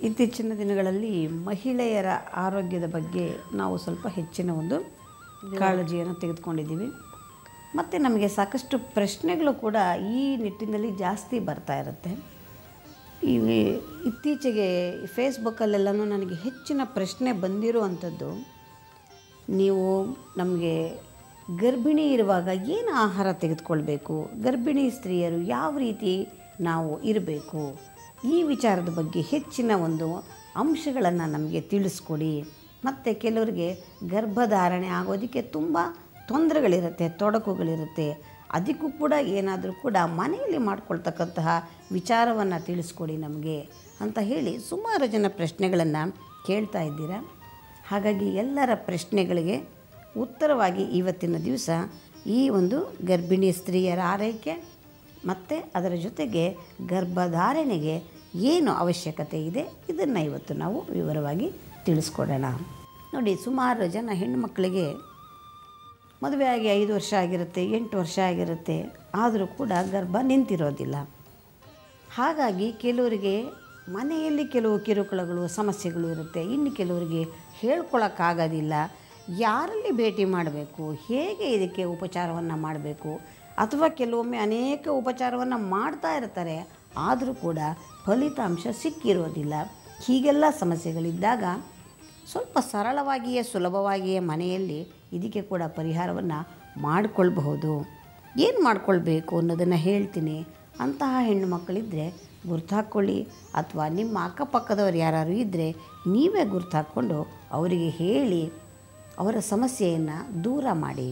ಇತ್ತೀಚಿನ ದಿನಗಳಲ್ಲಿ ಮಹಿಳೆಯರ ಆರೋಗ್ಯದ ಬಗ್ಗೆ ನಾವು ಸ್ವಲ್ಪ ಹೆಚ್ಚಿನ ಒಂದು ಕಾಳಜಿಯನ್ನು ತೆಗೆದುಕೊಂಡಿದ್ದೀವಿ ಮತ್ತು ನಮಗೆ ಸಾಕಷ್ಟು ಪ್ರಶ್ನೆಗಳು ಕೂಡ ಈ ನಿಟ್ಟಿನಲ್ಲಿ ಜಾಸ್ತಿ ಬರ್ತಾ ಇರುತ್ತೆ ಈ ಇತ್ತೀಚೆಗೆ ಫೇಸ್ಬುಕ್ಕಲ್ಲೆಲ್ಲನೂ ನನಗೆ ಹೆಚ್ಚಿನ ಪ್ರಶ್ನೆ ಬಂದಿರುವಂಥದ್ದು ನೀವು ನಮಗೆ ಗರ್ಭಿಣಿ ಇರುವಾಗ ಏನು ಆಹಾರ ತೆಗೆದುಕೊಳ್ಬೇಕು ಗರ್ಭಿಣಿ ಸ್ತ್ರೀಯರು ಯಾವ ರೀತಿ ನಾವು ಇರಬೇಕು ಈ ವಿಚಾರದ ಬಗ್ಗೆ ಹೆಚ್ಚಿನ ಒಂದು ಅಂಶಗಳನ್ನು ನಮಗೆ ತಿಳಿಸ್ಕೊಡಿ ಮತ್ತು ಕೆಲವರಿಗೆ ಗರ್ಭಧಾರಣೆ ಆಗೋದಕ್ಕೆ ತುಂಬ ತೊಂದರೆಗಳಿರುತ್ತೆ ತೊಡಕುಗಳಿರುತ್ತೆ ಅದಕ್ಕೂ ಕೂಡ ಏನಾದರೂ ಕೂಡ ಮನೆಯಲ್ಲಿ ಮಾಡ್ಕೊಳ್ತಕ್ಕಂತಹ ವಿಚಾರವನ್ನು ತಿಳಿಸ್ಕೊಡಿ ನಮಗೆ ಅಂತ ಹೇಳಿ ಸುಮಾರು ಜನ ಪ್ರಶ್ನೆಗಳನ್ನು ಕೇಳ್ತಾ ಇದ್ದೀರಾ ಹಾಗಾಗಿ ಎಲ್ಲರ ಪ್ರಶ್ನೆಗಳಿಗೆ ಉತ್ತರವಾಗಿ ಇವತ್ತಿನ ದಿವಸ ಈ ಒಂದು ಗರ್ಭಿಣಿ ಸ್ತ್ರೀಯರ ಆರೈಕೆ ಮತ್ತು ಅದರ ಜೊತೆಗೆ ಗರ್ಭಧಾರಣೆಗೆ ಏನು ಅವಶ್ಯಕತೆ ಇದೆ ಇದನ್ನು ಇವತ್ತು ನಾವು ವಿವರವಾಗಿ ತಿಳಿಸ್ಕೊಡೋಣ ನೋಡಿ ಸುಮಾರು ಜನ ಹೆಣ್ಣುಮಕ್ಕಳಿಗೆ ಮದುವೆಯಾಗಿ ಐದು ವರ್ಷ ಆಗಿರುತ್ತೆ ಎಂಟು ವರ್ಷ ಆಗಿರುತ್ತೆ ಆದರೂ ಕೂಡ ಗರ್ಭ ನಿಂತಿರೋದಿಲ್ಲ ಹಾಗಾಗಿ ಕೆಲವರಿಗೆ ಮನೆಯಲ್ಲಿ ಕೆಲವು ಕಿರುಕುಳಗಳು ಸಮಸ್ಯೆಗಳು ಇರುತ್ತೆ ಇನ್ನು ಕೆಲವರಿಗೆ ಹೇಳ್ಕೊಳಕ್ಕಾಗೋದಿಲ್ಲ ಯಾರಲ್ಲಿ ಭೇಟಿ ಮಾಡಬೇಕು ಹೇಗೆ ಇದಕ್ಕೆ ಉಪಚಾರವನ್ನು ಮಾಡಬೇಕು ಅಥವಾ ಕೆಲವೊಮ್ಮೆ ಅನೇಕ ಉಪಚಾರವನ್ನು ಮಾಡ್ತಾ ಇರ್ತಾರೆ ಆದರೂ ಕೂಡ ಫಲಿತಾಂಶ ಸಿಕ್ಕಿರೋದಿಲ್ಲ ಹೀಗೆಲ್ಲ ಸಮಸ್ಯೆಗಳಿದ್ದಾಗ ಸ್ವಲ್ಪ ಸರಳವಾಗಿಯೇ ಸುಲಭವಾಗಿಯೇ ಮನೆಯಲ್ಲಿ ಇದಕ್ಕೆ ಕೂಡ ಪರಿಹಾರವನ್ನು ಮಾಡಿಕೊಳ್ಬಹುದು ಏನು ಮಾಡ್ಕೊಳ್ಬೇಕು ಅನ್ನೋದನ್ನು ಹೇಳ್ತೀನಿ ಅಂತಹ ಹೆಣ್ಣು ಮಕ್ಕಳಿದ್ದರೆ ಗುರ್ತಾಕ್ಕೊಳ್ಳಿ ಅಥವಾ ನಿಮ್ಮ ಅಕ್ಕಪಕ್ಕದವ್ರು ಯಾರು ಇದ್ದರೆ ನೀವೇ ಗುರ್ತಾಕ್ಕೊಂಡು ಅವರಿಗೆ ಹೇಳಿ ಅವರ ಸಮಸ್ಯೆಯನ್ನು ದೂರ ಮಾಡಿ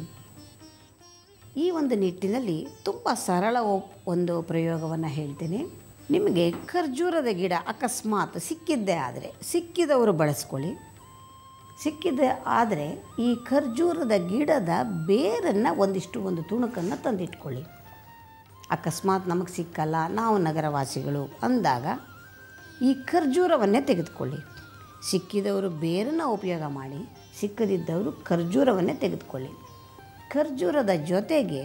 ಈ ಒಂದು ನಿಟ್ಟಿನಲ್ಲಿ ತುಂಬ ಸರಳ ಒ- ಒಂದು ಪ್ರಯೋಗವನ್ನು ಹೇಳ್ತೀನಿ ನಿಮಗೆ ಖರ್ಜೂರದ ಗಿಡ ಅಕಸ್ಮಾತ್ ಸಿಕ್ಕಿದ್ದೇ ಆದರೆ ಸಿಕ್ಕಿದವರು ಬಳಸ್ಕೊಳ್ಳಿ ಸಿಕ್ಕಿದೆ ಆದರೆ ಈ ಖರ್ಜೂರದ ಗಿಡದ ಬೇರನ್ನು ಒಂದಿಷ್ಟು ಒಂದು ತುಣುಕನ್ನು ತಂದಿಟ್ಕೊಳ್ಳಿ ಅಕಸ್ಮಾತ್ ನಮಗೆ ಸಿಕ್ಕಲ್ಲ ನಾವು ನಗರವಾಸಿಗಳು ಅಂದಾಗ ಈ ಖರ್ಜೂರವನ್ನೇ ತೆಗೆದುಕೊಳ್ಳಿ ಸಿಕ್ಕಿದವರು ಬೇರನ್ನು ಉಪಯೋಗ ಮಾಡಿ ಸಿಕ್ಕದಿದ್ದವರು ಖರ್ಜೂರವನ್ನೇ ತೆಗೆದುಕೊಳ್ಳಿ ಖರ್ಜೂರದ ಜೊತೆಗೆ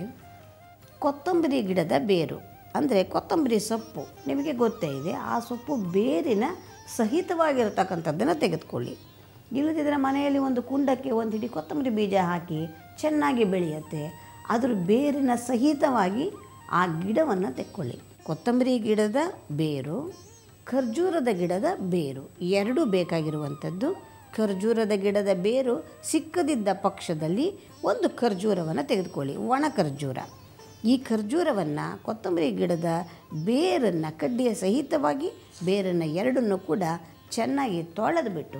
ಕೊತ್ತಂಬರಿ ಗಿಡದ ಬೇರು ಅಂದರೆ ಕೊತ್ತಂಬರಿ ಸೊಪ್ಪು ನಿಮಗೆ ಗೊತ್ತೇ ಇದೆ ಆ ಸೊಪ್ಪು ಬೇರಿನ ಸಹಿತವಾಗಿರತಕ್ಕಂಥದ್ದನ್ನು ತೆಗೆದುಕೊಳ್ಳಿ ಇಲ್ಲದಿದ್ದರೆ ಮನೆಯಲ್ಲಿ ಒಂದು ಕುಂಡಕ್ಕೆ ಒಂದು ಹಿಡಿ ಕೊತ್ತಂಬರಿ ಬೀಜ ಹಾಕಿ ಚೆನ್ನಾಗಿ ಬೆಳೆಯುತ್ತೆ ಅದ್ರ ಬೇರಿನ ಸಹಿತವಾಗಿ ಆ ಗಿಡವನ್ನು ತೆಕ್ಕೊಳ್ಳಿ ಕೊತ್ತಂಬರಿ ಗಿಡದ ಬೇರು ಖರ್ಜೂರದ ಗಿಡದ ಬೇರು ಎರಡೂ ಬೇಕಾಗಿರುವಂಥದ್ದು ಖರ್ಜೂರದ ಗಿಡದ ಬೇರು ಸಿಕ್ಕದಿದ್ದ ಪಕ್ಷದಲ್ಲಿ ಒಂದು ಖರ್ಜೂರವನ್ನು ತೆಗೆದುಕೊಳ್ಳಿ ಒಣ ಖರ್ಜೂರ ಈ ಖರ್ಜೂರವನ್ನು ಕೊತ್ತಂಬರಿ ಗಿಡದ ಬೇರನ್ನು ಕಡ್ಡಿಯ ಸಹಿತವಾಗಿ ಬೇರನ್ನು ಎರಡನ್ನು ಕೂಡ ಚೆನ್ನಾಗಿ ತೊಳೆದುಬಿಟ್ಟು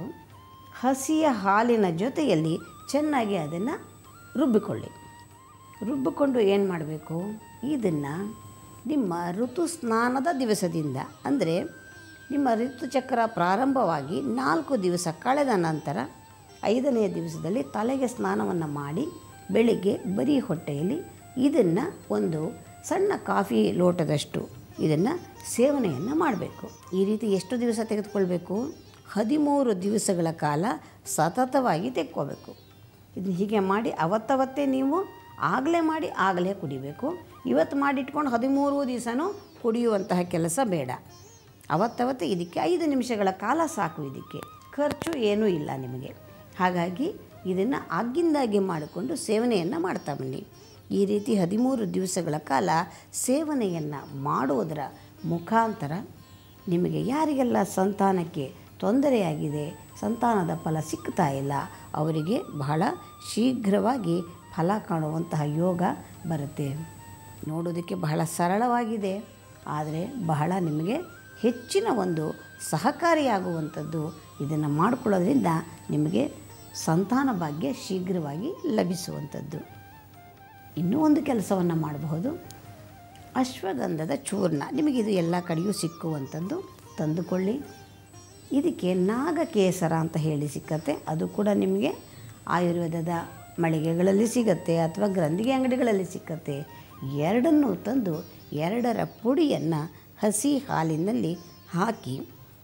ಹಸಿಯ ಹಾಲಿನ ಜೊತೆಯಲ್ಲಿ ಚೆನ್ನಾಗಿ ಅದನ್ನು ರುಬ್ಬಿಕೊಳ್ಳಿ ರುಬ್ಬಿಕೊಂಡು ಏನು ಮಾಡಬೇಕು ಇದನ್ನು ನಿಮ್ಮ ಋತುಸ್ನಾನದ ದಿವಸದಿಂದ ಅಂದರೆ ನಿಮ್ಮ ಋತುಚಕ್ರ ಪ್ರಾರಂಭವಾಗಿ ನಾಲ್ಕು ದಿವಸ ಕಳೆದ ನಂತರ ಐದನೆಯ ದಿವಸದಲ್ಲಿ ತಲೆಗೆ ಸ್ನಾನವನ್ನು ಮಾಡಿ ಬೆಳಿಗ್ಗೆ ಬರೀ ಹೊಟ್ಟೆಯಲ್ಲಿ ಇದನ್ನು ಒಂದು ಸಣ್ಣ ಕಾಫಿ ಲೋಟದಷ್ಟು ಇದನ್ನು ಸೇವನೆಯನ್ನು ಮಾಡಬೇಕು ಈ ರೀತಿ ಎಷ್ಟು ದಿವಸ ತೆಗೆದುಕೊಳ್ಬೇಕು ಹದಿಮೂರು ದಿವಸಗಳ ಕಾಲ ಸತತವಾಗಿ ತೆಕ್ಕೋಬೇಕು ಇದನ್ನ ಹೀಗೆ ಮಾಡಿ ಅವತ್ತವತ್ತೇ ನೀವು ಆಗಲೇ ಮಾಡಿ ಆಗಲೇ ಕುಡಿಬೇಕು ಇವತ್ತು ಮಾಡಿಟ್ಕೊಂಡು ಹದಿಮೂರು ದಿವಸನೂ ಕುಡಿಯುವಂತಹ ಕೆಲಸ ಬೇಡ ಅವತ್ತವತ್ತು ಇದಕ್ಕೆ ಐದು ನಿಮಿಷಗಳ ಕಾಲ ಸಾಕು ಇದಕ್ಕೆ ಖರ್ಚು ಏನೂ ಇಲ್ಲ ನಿಮಗೆ ಹಾಗಾಗಿ ಇದನ್ನು ಆಗಿಂದಾಗಿ ಮಾಡಿಕೊಂಡು ಸೇವನೆಯನ್ನು ಮಾಡ್ತಾ ಬನ್ನಿ ಈ ರೀತಿ ಹದಿಮೂರು ದಿವಸಗಳ ಕಾಲ ಸೇವನೆಯನ್ನು ಮಾಡುವುದರ ಮುಖಾಂತರ ನಿಮಗೆ ಯಾರಿಗೆಲ್ಲ ಸಂತಾನಕ್ಕೆ ತೊಂದರೆಯಾಗಿದೆ ಸಂತಾನದ ಫಲ ಸಿಗ್ತಾ ಇಲ್ಲ ಅವರಿಗೆ ಬಹಳ ಶೀಘ್ರವಾಗಿ ಫಲ ಕಾಣುವಂತಹ ಯೋಗ ಬರುತ್ತೆ ನೋಡೋದಕ್ಕೆ ಬಹಳ ಸರಳವಾಗಿದೆ ಆದರೆ ಬಹಳ ನಿಮಗೆ ಹೆಚ್ಚಿನ ಒಂದು ಸಹಕಾರಿಯಾಗುವಂಥದ್ದು ಇದನ್ನು ಮಾಡಿಕೊಳ್ಳೋದ್ರಿಂದ ನಿಮಗೆ ಸಂತಾನ ಭಾಗ್ಯ ಶೀಘ್ರವಾಗಿ ಲಭಿಸುವಂಥದ್ದು ಇನ್ನೂ ಒಂದು ಕೆಲಸವನ್ನು ಮಾಡಬಹುದು ಅಶ್ವಗಂಧದ ಚೂರ್ಣ ನಿಮಗಿದು ಎಲ್ಲ ಕಡೆಯೂ ಸಿಕ್ಕುವಂಥದ್ದು ತಂದುಕೊಳ್ಳಿ ಇದಕ್ಕೆ ನಾಗಕೇಸರ ಅಂತ ಹೇಳಿ ಸಿಕ್ಕತ್ತೆ ಅದು ಕೂಡ ನಿಮಗೆ ಆಯುರ್ವೇದದ ಮಳಿಗೆಗಳಲ್ಲಿ ಸಿಗತ್ತೆ ಅಥವಾ ಗ್ರಂಥಿಗೆ ಅಂಗಡಿಗಳಲ್ಲಿ ಸಿಕ್ಕತ್ತೆ ಎರಡನ್ನೂ ತಂದು ಎರಡರ ಪುಡಿಯನ್ನು ಹಸಿ ಹಾಲಿನಲ್ಲಿ ಹಾಕಿ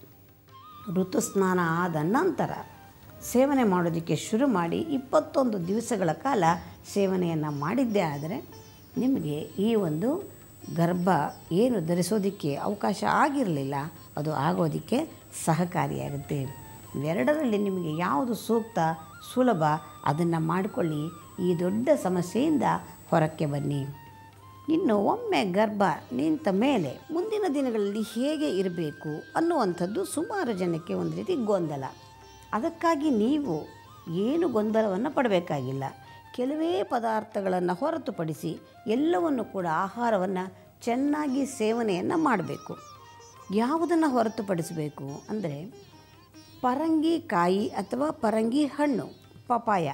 ಋತುಸ್ನಾನ ಆದ ನಂತರ ಸೇವನೆ ಮಾಡೋದಕ್ಕೆ ಶುರು ಮಾಡಿ ಇಪ್ಪತ್ತೊಂದು ದಿವಸಗಳ ಕಾಲ ಸೇವನೆಯನ್ನು ಮಾಡಿದ್ದೇ ಆದರೆ ನಿಮಗೆ ಈ ಒಂದು ಗರ್ಭ ಏನು ಧರಿಸೋದಕ್ಕೆ ಅವಕಾಶ ಆಗಿರಲಿಲ್ಲ ಅದು ಆಗೋದಕ್ಕೆ ಸಹಕಾರಿಯಾಗುತ್ತೆ ಇವೆರಡರಲ್ಲಿ ನಿಮಗೆ ಯಾವುದು ಸೂಕ್ತ ಸುಲಭ ಅದನ್ನು ಮಾಡಿಕೊಳ್ಳಿ ಈ ದೊಡ್ಡ ಸಮಸ್ಯೆಯಿಂದ ಹೊರಕ್ಕೆ ಬನ್ನಿ ಇನ್ನು ಒಮ್ಮೆ ಗರ್ಭ ನಿಂತ ಮೇಲೆ ಮುಂದಿನ ದಿನಗಳಲ್ಲಿ ಹೇಗೆ ಇರಬೇಕು ಅನ್ನುವಂಥದ್ದು ಸುಮಾರು ಜನಕ್ಕೆ ಒಂದು ರೀತಿ ಗೊಂದಲ ಅದಕ್ಕಾಗಿ ನೀವು ಏನು ಗೊಂದಲವನ್ನು ಪಡಬೇಕಾಗಿಲ್ಲ ಕೆಲವೇ ಪದಾರ್ಥಗಳನ್ನು ಹೊರತುಪಡಿಸಿ ಎಲ್ಲವನ್ನು ಕೂಡ ಆಹಾರವನ್ನು ಚೆನ್ನಾಗಿ ಸೇವನೆಯನ್ನು ಮಾಡಬೇಕು ಯಾವುದನ್ನು ಹೊರತುಪಡಿಸಬೇಕು ಅಂದರೆ ಪರಂಗಿ ಕಾಯಿ ಅಥವಾ ಪರಂಗಿ ಹಣ್ಣು ಪಪಾಯ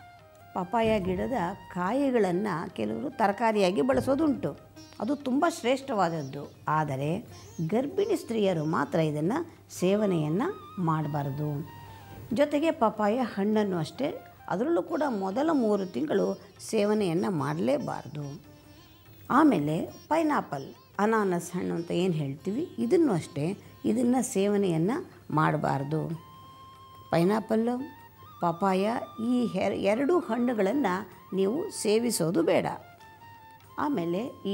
ಪಪಾಯ ಗಿಡದ ಕಾಯಿಗಳನ್ನು ಕೆಲವರು ತರಕಾರಿಯಾಗಿ ಬಳಸೋದುಂಟು ಅದು ತುಂಬ ಶ್ರೇಷ್ಠವಾದದ್ದು ಆದರೆ ಗರ್ಭಿಣಿ ಸ್ತ್ರೀಯರು ಮಾತ್ರ ಇದನ್ನು ಸೇವನೆಯನ್ನು ಮಾಡಬಾರ್ದು ಜೊತೆಗೆ ಪಪಾಯ ಹಣ್ಣನ್ನು ಅಷ್ಟೇ ಅದರಲ್ಲೂ ಕೂಡ ಮೊದಲ ಮೂರು ತಿಂಗಳು ಸೇವನೆಯನ್ನು ಮಾಡಲೇಬಾರ್ದು ಆಮೇಲೆ ಪೈನಾಪಲ್ ಅನಾನಸ್ ಹಣ್ಣು ಅಂತ ಏನು ಹೇಳ್ತೀವಿ ಇದನ್ನು ಅಷ್ಟೇ ಇದನ್ನು ಸೇವನೆಯನ್ನು ಮಾಡಬಾರ್ದು ಪೈನಾಪಲ್ಲು ಪಪಾಯ ಈ ಹೆ- ಎರಡೂ ಹಣ್ಣುಗಳನ್ನು ನೀವು ಸೇವಿಸೋದು ಬೇಡ ಆಮೇಲೆ ಈ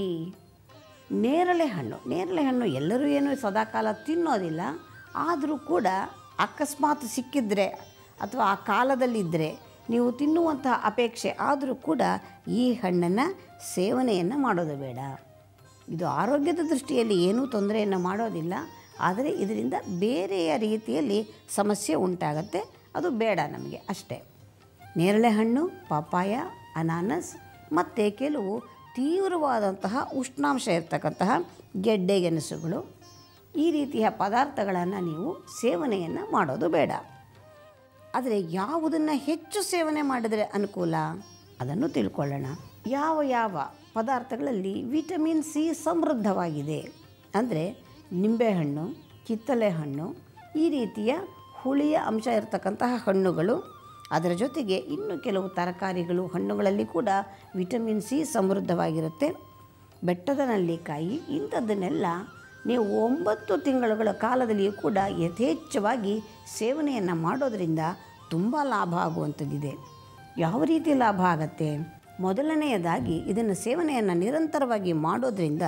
ನೇರಳೆ ಹಣ್ಣು ನೇರಳೆ ಹಣ್ಣು ಎಲ್ಲರೂ ಏನು ಸದಾಕಾಲ ತಿನ್ನೋದಿಲ್ಲ ಆದರೂ ಕೂಡ ಅಕಸ್ಮಾತ್ ಸಿಕ್ಕಿದ್ರೆ ಅಥವಾ ಆ ಕಾಲದಲ್ಲಿದ್ದರೆ ನೀವು ತಿನ್ನುವಂತಹ ಅಪೇಕ್ಷೆ ಆದರೂ ಕೂಡ ಈ ಹಣ್ಣನ್ನು ಸೇವನೆಯನ್ನು ಮಾಡೋದು ಬೇಡ ಇದು ಆರೋಗ್ಯದ ದೃಷ್ಟಿಯಲ್ಲಿ ಏನೂ ತೊಂದರೆಯನ್ನು ಮಾಡೋದಿಲ್ಲ ಆದರೆ ಇದರಿಂದ ಬೇರೆಯ ರೀತಿಯಲ್ಲಿ ಸಮಸ್ಯೆ ಉಂಟಾಗತ್ತೆ ಅದು ಬೇಡ ನಮಗೆ ಅಷ್ಟೇ ನೇರಳೆ ಹಣ್ಣು ಪಪಾಯ ಅನಾನಸ್ ಮತ್ತು ಕೆಲವು ತೀವ್ರವಾದಂತಹ ಉಷ್ಣಾಂಶ ಇರ್ತಕ್ಕಂತಹ ಗೆಡ್ಡೆ ಗೆಣಸುಗಳು ಈ ರೀತಿಯ ಪದಾರ್ಥಗಳನ್ನು ನೀವು ಸೇವನೆಯನ್ನು ಮಾಡೋದು ಬೇಡ ಆದರೆ ಯಾವುದನ್ನು ಹೆಚ್ಚು ಸೇವನೆ ಮಾಡಿದರೆ ಅನುಕೂಲ ಅದನ್ನು ತಿಳ್ಕೊಳ್ಳೋಣ ಯಾವ ಯಾವ ಪದಾರ್ಥಗಳಲ್ಲಿ ವಿಟಮಿನ್ ಸಿ ಸಮೃದ್ಧವಾಗಿದೆ ಅಂದರೆ ನಿಂಬೆಹಣ್ಣು ಕಿತ್ತಳೆ ಹಣ್ಣು ಈ ರೀತಿಯ ಹುಳಿಯ ಅಂಶ ಇರತಕ್ಕಂತಹ ಹಣ್ಣುಗಳು ಅದರ ಜೊತೆಗೆ ಇನ್ನು ಕೆಲವು ತರಕಾರಿಗಳು ಹಣ್ಣುಗಳಲ್ಲಿ ಕೂಡ ವಿಟಮಿನ್ ಸಿ ಸಮೃದ್ಧವಾಗಿರುತ್ತೆ ಬೆಟ್ಟದ ನೆಲ್ಲಿಕಾಯಿ ಇಂಥದ್ದನ್ನೆಲ್ಲ ನೀವು ಒಂಬತ್ತು ತಿಂಗಳುಗಳ ಕಾಲದಲ್ಲಿಯೂ ಕೂಡ ಯಥೇಚ್ಛವಾಗಿ ಸೇವನೆಯನ್ನು ಮಾಡೋದರಿಂದ ತುಂಬ ಲಾಭ ಆಗುವಂಥದ್ದಿದೆ ಯಾವ ರೀತಿ ಲಾಭ ಆಗತ್ತೆ ಮೊದಲನೆಯದಾಗಿ ಇದನ್ನು ಸೇವನೆಯನ್ನು ನಿರಂತರವಾಗಿ ಮಾಡೋದರಿಂದ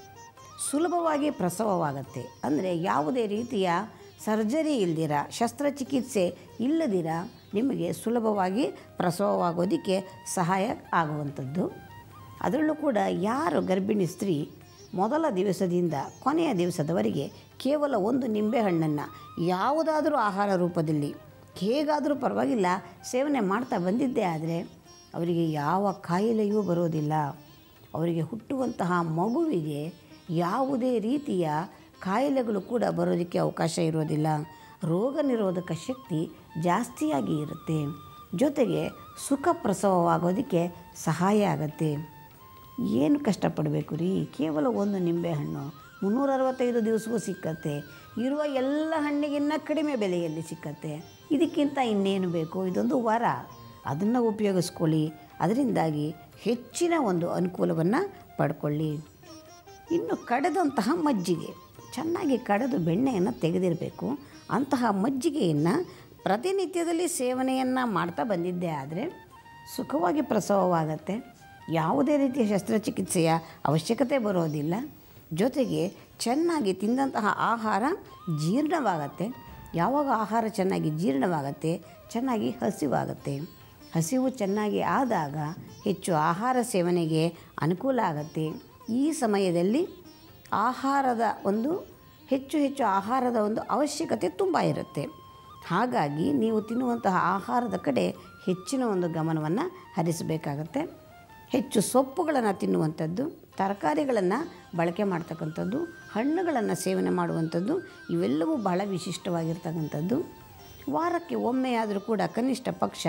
ಸುಲಭವಾಗಿ ಪ್ರಸವವಾಗತ್ತೆ ಅಂದರೆ ಯಾವುದೇ ರೀತಿಯ ಸರ್ಜರಿ ಇಲ್ದಿರ ಶಸ್ತ್ರಚಿಕಿತ್ಸೆ ಇಲ್ಲದಿರ ನಿಮಗೆ ಸುಲಭವಾಗಿ ಪ್ರಸವವಾಗೋದಕ್ಕೆ ಸಹಾಯ ಆಗುವಂಥದ್ದು ಅದರಲ್ಲೂ ಕೂಡ ಯಾರು ಗರ್ಭಿಣಿ ಸ್ತ್ರೀ ಮೊದಲ ದಿವಸದಿಂದ ಕೊನೆಯ ದಿವಸದವರೆಗೆ ಕೇವಲ ಒಂದು ನಿಂಬೆಹಣ್ಣನ್ನು ಯಾವುದಾದರೂ ಆಹಾರ ರೂಪದಲ್ಲಿ ಹೇಗಾದರೂ ಪರವಾಗಿಲ್ಲ ಸೇವನೆ ಮಾಡ್ತಾ ಬಂದಿದ್ದೇ ಆದರೆ ಅವರಿಗೆ ಯಾವ ಕಾಯಿಲೆಯೂ ಬರೋದಿಲ್ಲ ಅವರಿಗೆ ಹುಟ್ಟುವಂತಹ ಮಗುವಿಗೆ ಯಾವುದೇ ರೀತಿಯ ಕಾಯಿಲೆಗಳು ಕೂಡ ಬರೋದಕ್ಕೆ ಅವಕಾಶ ಇರೋದಿಲ್ಲ ರೋಗ ನಿರೋಧಕ ಶಕ್ತಿ ಜಾಸ್ತಿಯಾಗಿ ಇರುತ್ತೆ ಜೊತೆಗೆ ಸುಖ ಪ್ರಸವವಾಗೋದಕ್ಕೆ ಸಹಾಯ ಆಗುತ್ತೆ ಏನು ಕಷ್ಟಪಡಬೇಕು ರೀ ಕೇವಲ ಒಂದು ನಿಂಬೆಹಣ್ಣು ಮುನ್ನೂರ ಅರವತ್ತೈದು ದಿವಸವೂ ಸಿಕ್ಕತ್ತೆ ಇರುವ ಎಲ್ಲ ಹಣ್ಣಿಗಿನ್ನ ಕಡಿಮೆ ಬೆಲೆಯಲ್ಲಿ ಸಿಕ್ಕತ್ತೆ ಇದಕ್ಕಿಂತ ಇನ್ನೇನು ಬೇಕು ಇದೊಂದು ವರ ಅದನ್ನು ಉಪಯೋಗಿಸ್ಕೊಳ್ಳಿ ಅದರಿಂದಾಗಿ ಹೆಚ್ಚಿನ ಒಂದು ಅನುಕೂಲವನ್ನು ಪಡ್ಕೊಳ್ಳಿ ಇನ್ನು ಕಡೆದಂತಹ ಮಜ್ಜಿಗೆ ಚೆನ್ನಾಗಿ ಕಡೆದು ಬೆಣ್ಣೆಯನ್ನು ತೆಗೆದಿರಬೇಕು ಅಂತಹ ಮಜ್ಜಿಗೆಯನ್ನು ಪ್ರತಿನಿತ್ಯದಲ್ಲಿ ಸೇವನೆಯನ್ನು ಮಾಡ್ತಾ ಬಂದಿದ್ದೇ ಆದರೆ ಸುಖವಾಗಿ ಪ್ರಸವವಾಗತ್ತೆ ಯಾವುದೇ ರೀತಿಯ ಶಸ್ತ್ರಚಿಕಿತ್ಸೆಯ ಅವಶ್ಯಕತೆ ಬರೋದಿಲ್ಲ ಜೊತೆಗೆ ಚೆನ್ನಾಗಿ ತಿಂದಂತಹ ಆಹಾರ ಜೀರ್ಣವಾಗತ್ತೆ ಯಾವಾಗ ಆಹಾರ ಚೆನ್ನಾಗಿ ಜೀರ್ಣವಾಗತ್ತೆ ಚೆನ್ನಾಗಿ ಹಸಿವಾಗತ್ತೆ ಹಸಿವು ಚೆನ್ನಾಗಿ ಆದಾಗ ಹೆಚ್ಚು ಆಹಾರ ಸೇವನೆಗೆ ಅನುಕೂಲ ಆಗುತ್ತೆ ಈ ಸಮಯದಲ್ಲಿ ಆಹಾರದ ಒಂದು ಹೆಚ್ಚು ಹೆಚ್ಚು ಆಹಾರದ ಒಂದು ಅವಶ್ಯಕತೆ ತುಂಬ ಇರುತ್ತೆ ಹಾಗಾಗಿ ನೀವು ತಿನ್ನುವಂತಹ ಆಹಾರದ ಕಡೆ ಹೆಚ್ಚಿನ ಒಂದು ಗಮನವನ್ನು ಹರಿಸಬೇಕಾಗತ್ತೆ ಹೆಚ್ಚು ಸೊಪ್ಪುಗಳನ್ನು ತಿನ್ನುವಂಥದ್ದು ತರಕಾರಿಗಳನ್ನು ಬಳಕೆ ಮಾಡ್ತಕ್ಕಂಥದ್ದು ಹಣ್ಣುಗಳನ್ನು ಸೇವನೆ ಮಾಡುವಂಥದ್ದು ಇವೆಲ್ಲವೂ ಬಹಳ ವಿಶಿಷ್ಟವಾಗಿರ್ತಕ್ಕಂಥದ್ದು ವಾರಕ್ಕೆ ಒಮ್ಮೆಯಾದರೂ ಕೂಡ ಕನಿಷ್ಠ ಪಕ್ಷ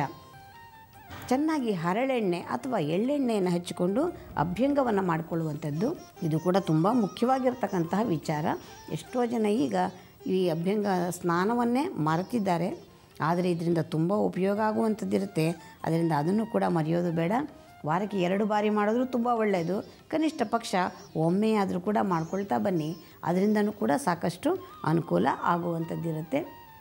ಚೆನ್ನಾಗಿ ಹರಳೆಣ್ಣೆ ಅಥವಾ ಎಳ್ಳೆಣ್ಣೆಯನ್ನು ಹಚ್ಚಿಕೊಂಡು ಅಭ್ಯಂಗವನ್ನು ಮಾಡಿಕೊಳ್ಳುವಂಥದ್ದು ಇದು ಕೂಡ ತುಂಬ ಮುಖ್ಯವಾಗಿರ್ತಕ್ಕಂತಹ ವಿಚಾರ ಎಷ್ಟೋ ಜನ ಈಗ ಈ ಅಭ್ಯಂಗ ಸ್ನಾನವನ್ನೇ ಮರೆತಿದ್ದಾರೆ ಆದರೆ ಇದರಿಂದ ತುಂಬ ಉಪಯೋಗ ಆಗುವಂಥದ್ದಿರುತ್ತೆ ಅದರಿಂದ ಅದನ್ನು ಕೂಡ ಮರೆಯೋದು ಬೇಡ ವಾರಕ್ಕೆ ಎರಡು ಬಾರಿ ಮಾಡಿದ್ರೂ ತುಂಬ ಒಳ್ಳೆಯದು ಕನಿಷ್ಠ ಪಕ್ಷ ಒಮ್ಮೆಯಾದರೂ ಕೂಡ ಮಾಡ್ಕೊಳ್ತಾ ಬನ್ನಿ ಅದರಿಂದನೂ ಕೂಡ ಸಾಕಷ್ಟು ಅನುಕೂಲ ಆಗುವಂಥದ್ದಿರುತ್ತೆ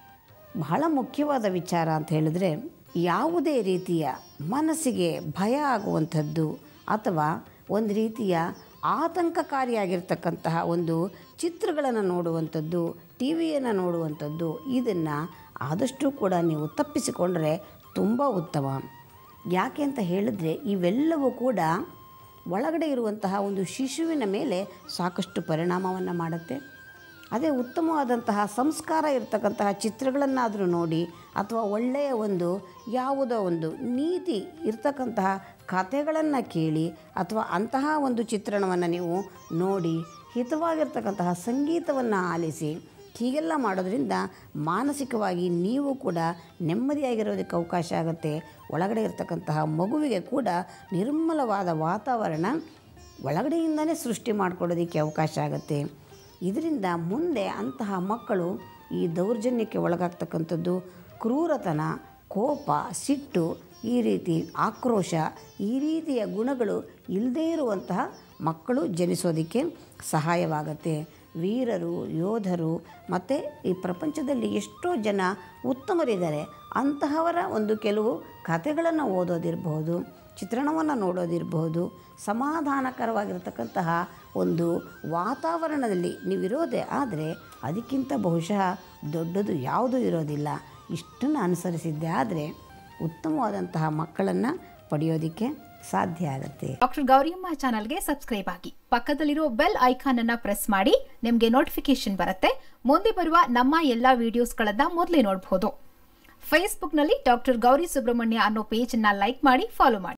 ಬಹಳ ಮುಖ್ಯವಾದ ವಿಚಾರ ಅಂತ ಹೇಳಿದ್ರೆ ಯಾವುದೇ ರೀತಿಯ ಮನಸ್ಸಿಗೆ ಭಯ ಆಗುವಂಥದ್ದು ಅಥವಾ ಒಂದು ರೀತಿಯ ಆತಂಕಕಾರಿಯಾಗಿರ್ತಕ್ಕಂತಹ ಒಂದು ಚಿತ್ರಗಳನ್ನು ನೋಡುವಂಥದ್ದು ಟಿ ವಿಯನ್ನು ನೋಡುವಂಥದ್ದು ಇದನ್ನು ಆದಷ್ಟು ಕೂಡ ನೀವು ತಪ್ಪಿಸಿಕೊಂಡ್ರೆ ತುಂಬ ಉತ್ತಮ ಯಾಕೆ ಅಂತ ಹೇಳಿದ್ರೆ ಇವೆಲ್ಲವೂ ಕೂಡ ಒಳಗಡೆ ಇರುವಂತಹ ಒಂದು ಶಿಶುವಿನ ಮೇಲೆ ಸಾಕಷ್ಟು ಪರಿಣಾಮವನ್ನು ಮಾಡುತ್ತೆ ಅದೇ ಉತ್ತಮವಾದಂತಹ ಸಂಸ್ಕಾರ ಇರತಕ್ಕಂತಹ ಚಿತ್ರಗಳನ್ನಾದರೂ ನೋಡಿ ಅಥವಾ ಒಳ್ಳೆಯ ಒಂದು ಯಾವುದೋ ಒಂದು ನೀತಿ ಇರ್ತಕ್ಕಂತಹ ಕಥೆಗಳನ್ನು ಕೇಳಿ ಅಥವಾ ಅಂತಹ ಒಂದು ಚಿತ್ರಣವನ್ನು ನೀವು ನೋಡಿ ಹಿತವಾಗಿರ್ತಕ್ಕಂತಹ ಸಂಗೀತವನ್ನು ಆಲಿಸಿ ಹೀಗೆಲ್ಲ ಮಾಡೋದ್ರಿಂದ ಮಾನಸಿಕವಾಗಿ ನೀವು ಕೂಡ ನೆಮ್ಮದಿಯಾಗಿರೋದಕ್ಕೆ ಅವಕಾಶ ಆಗುತ್ತೆ ಒಳಗಡೆ ಇರತಕ್ಕಂತಹ ಮಗುವಿಗೆ ಕೂಡ ನಿರ್ಮಲವಾದ ವಾತಾವರಣ ಒಳಗಡೆಯಿಂದನೇ ಸೃಷ್ಟಿ ಮಾಡ್ಕೊಳ್ಳೋದಕ್ಕೆ ಅವಕಾಶ ಆಗುತ್ತೆ ಇದರಿಂದ ಮುಂದೆ ಅಂತಹ ಮಕ್ಕಳು ಈ ದೌರ್ಜನ್ಯಕ್ಕೆ ಒಳಗಾಗ್ತಕ್ಕಂಥದ್ದು ಕ್ರೂರತನ ಕೋಪ ಸಿಟ್ಟು ಈ ರೀತಿ ಆಕ್ರೋಶ ಈ ರೀತಿಯ ಗುಣಗಳು ಇಲ್ಲದೇ ಇರುವಂತಹ ಮಕ್ಕಳು ಜನಿಸೋದಕ್ಕೆ ಸಹಾಯವಾಗುತ್ತೆ ವೀರರು ಯೋಧರು ಮತ್ತು ಈ ಪ್ರಪಂಚದಲ್ಲಿ ಎಷ್ಟೋ ಜನ ಉತ್ತಮರಿದ್ದಾರೆ ಅಂತಹವರ ಒಂದು ಕೆಲವು ಕಥೆಗಳನ್ನು ಓದೋದಿರಬಹುದು ಚಿತ್ರಣವನ್ನು ನೋಡೋದಿರಬಹುದು ಸಮಾಧಾನಕರವಾಗಿರ್ತಕ್ಕಂತಹ ಒಂದು ವಾತಾವರಣದಲ್ಲಿ ನೀವಿರೋದೇ ಆದರೆ ಅದಕ್ಕಿಂತ ಬಹುಶಃ ದೊಡ್ಡದು ಯಾವುದೂ ಇರೋದಿಲ್ಲ ಇಷ್ಟನ್ನು ಅನುಸರಿಸಿದ್ದೆ ಆದರೆ ಉತ್ತಮವಾದಂತಹ ಮಕ್ಕಳನ್ನು ಪಡೆಯೋದಕ್ಕೆ ಸಾಧ್ಯ ಆಗುತ್ತೆ ಡಾಕ್ಟರ್ ಗೌರಿಯಮ್ಮ ಚಾನಲ್ಗೆ ಸಬ್ಸ್ಕ್ರೈಬ್ ಆಗಿ ಪಕ್ಕದಲ್ಲಿರೋ ಬೆಲ್ ಐಕಾನ್ ಅನ್ನ ಪ್ರೆಸ್ ಮಾಡಿ ನಿಮಗೆ ನೋಟಿಫಿಕೇಶನ್ ಬರುತ್ತೆ ಮುಂದೆ ಬರುವ ನಮ್ಮ ಎಲ್ಲಾ ವಿಡಿಯೋಸ್ಗಳನ್ನ ಮೊದಲೇ ನೋಡಬಹುದು ಫೇಸ್ಬುಕ್ನಲ್ಲಿ ಡಾಕ್ಟರ್ ಗೌರಿ ಸುಬ್ರಹ್ಮಣ್ಯ ಅನ್ನೋ ಪೇಜ್ ಅನ್ನ ಲೈಕ್ ಮಾಡಿ ಫಾಲೋ ಮಾಡಿ